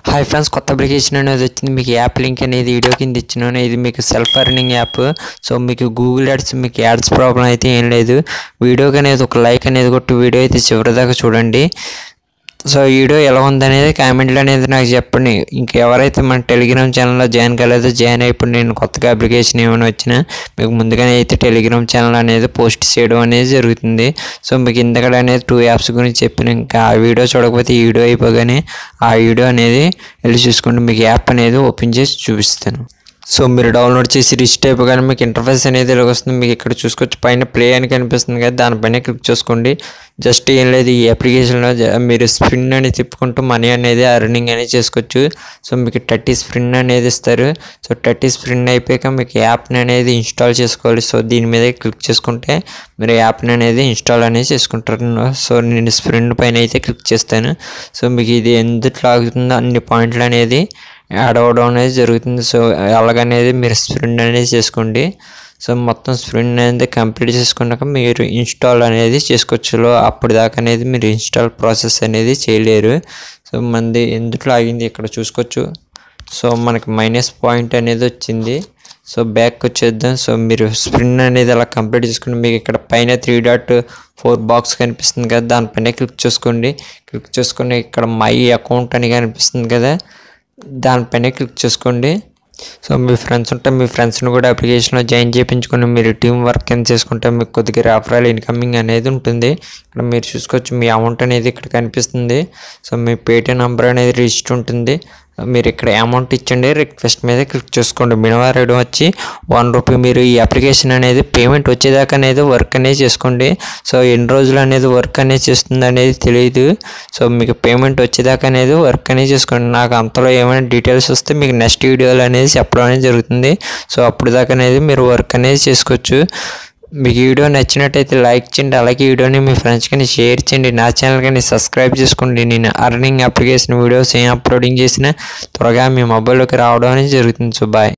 hi friends కొత్త application అనేది వచ్చింది మీకు యాప్ లింక్ అనేది వీడియో కింద ఇచ్చినాను ఇది మీకు సెల్ఫ్ ఎర్నింగ్ యాప్ సో మీకు గూగుల్ యాడ్స్ మీకు యాడ్స్ ప్రాబ్లం అయితే ఏం లేదు వీడియోకి అనేది ఒక లైక్ అనేది కొట్టి వీడియో అయితే చివరిదాకా చూడండి సో ఈ వీడియో ఎలా ఉందనేది కామెంట్లు అనేది నాకు చెప్పండి ఇంకెవరైతే మన టెలిగ్రామ్ ఛానల్లో జాయిన్ కాలేదో జాయిన్ అయిపోయి నేను కొత్తగా అప్లికేషన్ ఏమైనా వచ్చినా మీకు ముందుగానే అయితే టెలిగ్రామ్ ఛానల్ అనేది పోస్ట్ చేయడం అనేది జరుగుతుంది సో మీకు ఇంతకడ అనేది టూ యాప్స్ గురించి చెప్పిన ఇంకా ఆ వీడియో చూడకపోతే ఈ వీడియో అయిపోగానే ఆ వీడియో అనేది వెళ్ళి చూసుకోండి మీకు యాప్ అనేది ఓపెన్ చేసి చూపిస్తాను సో మీరు డౌన్లోడ్ చేసి రిజిస్టర్ అయిపోగానే మీకు ఇంటర్ఫేస్ అనేది ఇలా వస్తుంది మీకు ఇక్కడ చూసుకోవచ్చు పైన ప్లే అని కనిపిస్తుంది కదా దానిపైన క్లిక్ చేసుకోండి జస్ట్ ఏం లేదు ఈ అప్లికేషన్లో జ- మీరు స్ప్రిన్ అని తిప్పుకుంటూ మనీ అనేది అర్నింగ్ అనేది చేసుకోవచ్చు సో మీకు థర్టీ స్ప్రిన్ అనేది ఇస్తారు సో థర్టీ స్ప్రిన్ అయిపోయాక మీకు యాప్ని అనేది ఇన్స్టాల్ చేసుకోవాలి సో దీని మీద క్లిక్ చేసుకుంటే మీరు యాప్ని అనేది ఇన్స్టాల్ అనేది చేసుకుంటారు సో నేను స్ప్రిన్ పైన అయితే క్లిక్ చేస్తాను సో మీకు ఇది ఎందుకు ఆగుతుందో అన్ని పాయింట్లు అనేది యాడ్ అవ్వడం అనేది జరుగుతుంది సో అలాగనేది మీరు స్ప్రింట్ అనేది చేసుకోండి సో మొత్తం స్ప్రింట్ అనేది కంప్లీట్ చేసుకున్నాక మీరు ఇన్స్టాల్ అనేది చేసుకోవచ్చు లో అప్పుడు దాకా అనేది మీరు ఇన్స్టాల్ ప్రాసెస్ అనేది చేయలేరు సో మంది ఎందుకు ఆగింది ఇక్కడ చూసుకోవచ్చు సో మనకి మైనస్ పాయింట్ అనేది వచ్చింది సో బ్యాక్ వచ్చేద్దాం సో మీరు స్ప్రిన్ అనేది అలా కంప్లీట్ చేసుకుని మీకు ఇక్కడ పైన త్రీ డాట్ ఫోర్ బాక్స్ కనిపిస్తుంది కదా దానిపైన క్లిక్ చేసుకోండి క్లిక్ చేసుకుని ఇక్కడ మై అకౌంట్ అని కనిపిస్తుంది కదా దానిపైన క్లిక్ చేసుకోండి సో మీ ఫ్రెండ్స్ ఉంటే మీ ఫ్రెండ్స్ని కూడా అప్లికేషన్లో జాయిన్ చేయించుకొని మీరు టీం వర్క్ కింద చేసుకుంటే మీకు కొద్దిగా రెఫరల్ ఇన్కమింగ్ అనేది ఉంటుంది ఇక్కడ మీరు చూసుకోవచ్చు మీ అమౌంట్ అనేది ఇక్కడ కనిపిస్తుంది సో మీ పేటీఎం నెంబర్ అనేది రిజిస్టర్ ఉంటుంది మీరు ఇక్కడ అమౌంట్ ఇచ్చండి రిక్వెస్ట్ మీద క్లిక్ చేసుకోండి మినిమం రేట్ వచ్చి వన్ రూపీ మీరు ఈ అప్లికేషన్ అనేది పేమెంట్ వచ్చేదాకా అనేది వర్క్ అనేది చేసుకోండి సో ఎన్ని రోజులు అనేది వర్క్ అనేది చేస్తుంది అనేది తెలియదు సో మీకు పేమెంట్ వచ్చేదాకా అనేది వర్క్ అనేది చేసుకోండి నాకు అంతలో ఏమైనా డీటెయిల్స్ వస్తే మీకు నెక్స్ట్ వీడియోలో అనేది చెప్పడం అనేది జరుగుతుంది సో అప్పుడు దాకా అనేది మీరు వర్క్ అనేది చేసుకోవచ్చు మీకు ఈ వీడియో నచ్చినట్టయితే లైక్ చేయండి అలాగే ఈ వీడియోని మీ ఫ్రెండ్స్ కానీ షేర్ చేయండి నా ఛానల్ కానీ సబ్స్క్రైబ్ చేసుకోండి నేను అర్నింగ్ అప్లికేషన్ వీడియోస్ ఏం అప్లోడింగ్ చేసినా త్వరగా మీ మొబైల్లోకి రావడం అనేది జరుగుతుంది సో బాయ్